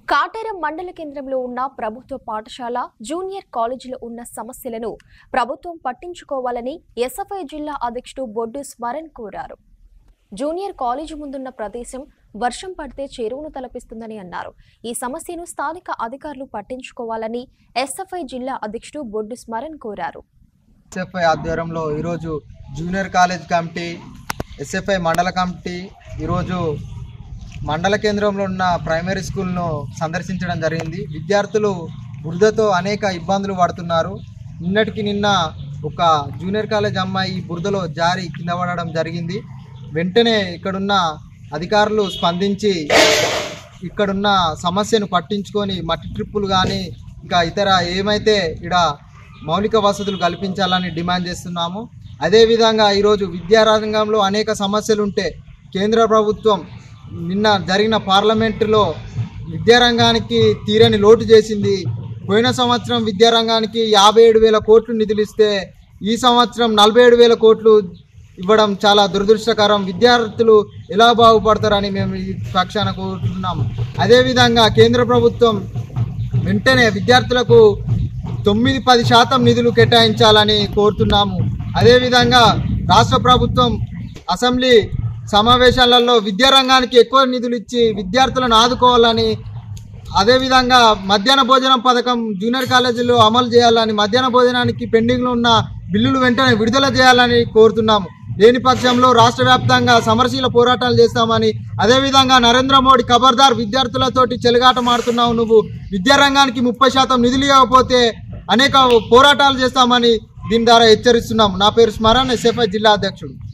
కాటేరం మండల కేంద్రంలో ఉన్న ప్రభుత్వ పాఠశాల జూనియర్ కాలేజీలో ఉన్న సమస్యలను ప్రభుత్వం పట్టించుకోవాలని ఎస్ఎఫ్ఐ జిల్లా అధ్యక్షుడు బొడ్డు స్మరణ్ కోరారు జూనియర్ కాలేజీ ముందున్న ప్రదేశం వర్షం పడితే చెరువును తలపిస్తుందని అన్నారు ఈ సమస్యను స్థానిక అధికారులు పట్టించుకోవాలని ఎస్ఎఫ్ఐ జిల్లా అధ్యక్షుడు బొడ్డు స్మరణ్ కోరారు ఎస్ఎఫ్ఐ ఆధ్వర్యంలో ఈరోజు జూనియర్ కాలేజ్ కమిటీ ఎస్ఎఫ్ఐ మండల కమిటీ ఈరోజు మండల కేంద్రంలో ఉన్న ప్రైమరీ స్కూల్ను సందర్శించడం జరిగింది విద్యార్థులు బురదతో అనేక ఇబ్బందులు పడుతున్నారు నిన్నటికి నిన్న ఒక జూనియర్ కాలేజ్ అమ్మాయి ఈ బురదలో జారి కింద పడడం జరిగింది వెంటనే ఇక్కడున్న అధికారులు స్పందించి ఇక్కడున్న సమస్యను పట్టించుకొని మట్టి ట్రిప్పులు కానీ ఇంకా ఇతర ఏమైతే ఇక్కడ మౌలిక వసతులు కల్పించాలని డిమాండ్ చేస్తున్నాము అదేవిధంగా ఈరోజు విద్యారంగంలో అనేక సమస్యలు ఉంటే కేంద్ర ప్రభుత్వం నిన్న జరిగిన పార్లమెంటులో విద్యారంగానికి తీరని లోటు చేసింది పోయిన సంవత్సరం విద్యారంగానికి యాభై ఏడు వేల కోట్లు నిధులు ఇస్తే ఈ సంవత్సరం నలభై ఏడు వేల కోట్లు ఇవ్వడం చాలా దురదృష్టకరం విద్యార్థులు ఎలా బాగుపడతారని మేము ఈ పక్షాన కోరుతున్నాము అదేవిధంగా కేంద్ర ప్రభుత్వం వెంటనే విద్యార్థులకు తొమ్మిది పది శాతం నిధులు కేటాయించాలని కోరుతున్నాము అదేవిధంగా రాష్ట్ర ప్రభుత్వం అసెంబ్లీ సమావేశాలలో విద్యారంగానికి ఎక్కువ నిధులు ఇచ్చి విద్యార్థులను ఆదుకోవాలని అదేవిధంగా మధ్యాహ్న భోజనం పథకం జూనియర్ కాలేజీలో అమలు చేయాలని మధ్యాహ్న భోజనానికి పెండింగ్లో ఉన్న బిల్లులు వెంటనే విడుదల చేయాలని కోరుతున్నాము లేని పక్షంలో రాష్ట్ర వ్యాప్తంగా సమరశీల పోరాటాలు చేస్తామని అదేవిధంగా నరేంద్ర మోడీ ఖబర్దార్ విద్యార్థులతోటి చెలగాటమాడుతున్నావు నువ్వు విద్యారంగానికి ముప్పై శాతం నిధులు ఇవ్వకపోతే అనేక పోరాటాలు చేస్తామని దీని ద్వారా హెచ్చరిస్తున్నాము నా పేరు స్మరణ్ ఎస్ఎఫ్ఐ జిల్లా అధ్యక్షుడు